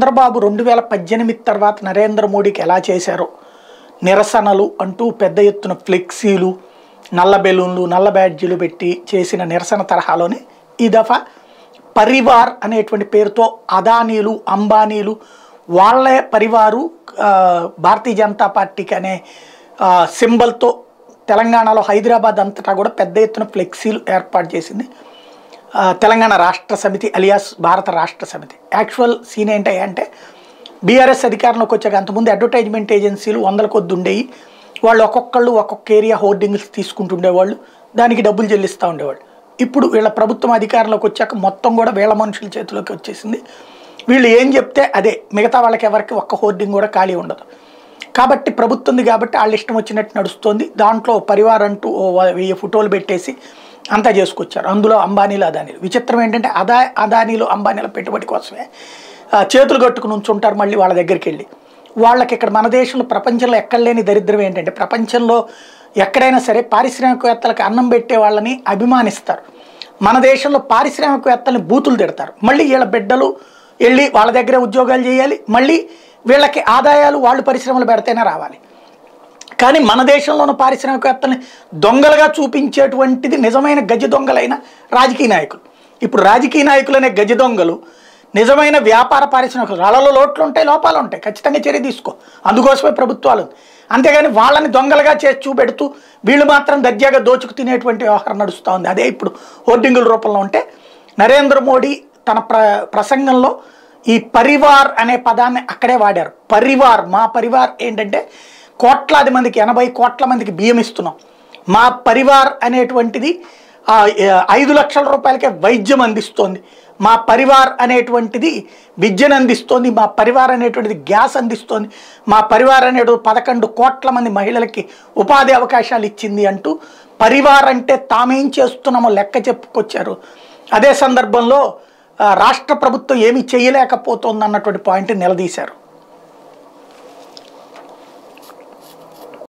చంద్రబాబు రెండు వేల పద్దెనిమిది తర్వాత నరేంద్ర మోడీకి ఎలా చేశారో నిరసనలు అంటూ పెద్ద ఎత్తున ఫ్లెక్సీలు నల్ల బెలూన్లు నల్ల బ్యాడ్జీలు పెట్టి చేసిన నిరసన తరహాలోనే ఈ దఫా పరివార్ అనేటువంటి పేరుతో అదానీలు అంబానీలు వాళ్ళే పరివారు ఆ, భారతీయ జనతా పార్టీకి అనే ఆ, సింబల్తో తెలంగాణలో హైదరాబాద్ అంతటా కూడా పెద్ద ఎత్తున ఫ్లెక్సీలు ఏర్పాటు చేసింది ఆ, తెలంగాణ రాష్ట్ర సమితి అలియాస్ భారత రాష్ట్ర సమితి యాక్చువల్ సీన్ ఏంటి అంటే బీఆర్ఎస్ అధికారంలోకి వచ్చాక అంతకుముందు అడ్వర్టైజ్మెంట్ ఏజెన్సీలు వందల కొద్ది ఉండేవి వాళ్ళు ఒక్కొక్కళ్ళు ఒక్కొక్క ఏరియా హోర్డింగ్స్ తీసుకుంటుండేవాళ్ళు దానికి డబ్బులు చెల్లిస్తూ ఉండేవాళ్ళు ఇప్పుడు వీళ్ళ ప్రభుత్వం అధికారంలోకి వచ్చాక మొత్తం కూడా వీళ్ళ మనుషుల చేతిలోకి వచ్చేసింది వీళ్ళు ఏం చెప్తే అదే మిగతా వాళ్ళకి ఎవరికి ఒక్క హోర్డింగ్ కూడా ఖాళీ ఉండదు కాబట్టి ప్రభుత్వం ఉంది కాబట్టి వాళ్ళ ఇష్టం వచ్చినట్టు నడుస్తుంది దాంట్లో పరివార్ అంటూ ఓ వ- వెయ్యి ఫోటోలు పెట్టేసి అంతా చేసుకొచ్చారు అందులో అంబానీలు అదానీలు విచిత్రం ఏంటంటే అదా అదానీలు అంబానీల పెట్టుబడి కోసమే ఆ, చేతులు కట్టుకుని ఉంచుంటారు మళ్ళీ వాళ్ళ దగ్గరికి వెళ్ళి వాళ్ళకి ఇక్కడ మన దేశంలో ప్రపంచంలో ఎక్కడ లేని దరిద్రం ఏంటంటే ప్రపంచంలో ఎక్కడైనా సరే పారిశ్రామికవేత్తలకు అన్నం పెట్టే వాళ్ళని అభిమానిస్తారు మన దేశంలో పారిశ్రామికవేత్తల్ని బూతులు తిడతారు మళ్ళీ వీళ్ళ బిడ్డలు వెళ్ళి వాళ్ళ దగ్గరే ఉద్యోగాలు చేయాలి మళ్ళీ వీళ్ళకి ఆదాయాలు వాళ్ళు పరిశ్రమలు పెడితేనే రావాలి కానీ మన దేశంలోని పారిశ్రామికవేత్తల్ని దొంగలుగా చూపించేటువంటిది నిజమైన గజ దొంగలైన రాజకీయ నాయకులు ఇప్పుడు రాజకీయ నాయకులనే గజ దొంగలు నిజమైన వ్యాపార పారిశ్రామికలు వాళ్ళలో లోట్లు ఉంటాయి లోపాలు ఉంటాయి ఖచ్చితంగా చర్య తీసుకో అందుకోసమే ప్రభుత్వాలు అంతేగాని వాళ్ళని దొంగలుగా చేసి చూపెడుతూ వీళ్ళు మాత్రం దర్జాగా దోచుకు తినేటువంటి వ్యవహారం నడుస్తూ ఉంది అదే ఇప్పుడు హోర్డింగుల రూపంలో ఉంటే నరేంద్ర మోడీ తన ప్ర ప్రసంగంలో ఈ పరివార్ అనే పదాన్ని అక్కడే వాడారు పరివార్ మా పరివార్ ఏంటంటే కోట్లాది మందికి ఎనభై కోట్ల మందికి బియ్యం ఇస్తున్నాం మా పరివార్ అనేటువంటిది ఆ, ఏ, ఐదు లక్షల రూపాయలకే వైద్యం అందిస్తోంది మా పరివార్ అనేటువంటిది విద్యను అందిస్తోంది మా పరివార్ అనేటువంటిది గ్యాస్ అందిస్తోంది మా పరివార్ అనేటు పదకొండు కోట్ల మంది మహిళలకి ఉపాధి అవకాశాలు ఇచ్చింది అంటూ పరివార్ అంటే తామేం చేస్తున్నామో లెక్క చెప్పుకొచ్చారు అదే సందర్భంలో ఆ, రాష్ట్ర ప్రభుత్వం ఏమీ చేయలేకపోతుంది అన్నటువంటి పాయింట్ నిలదీశారు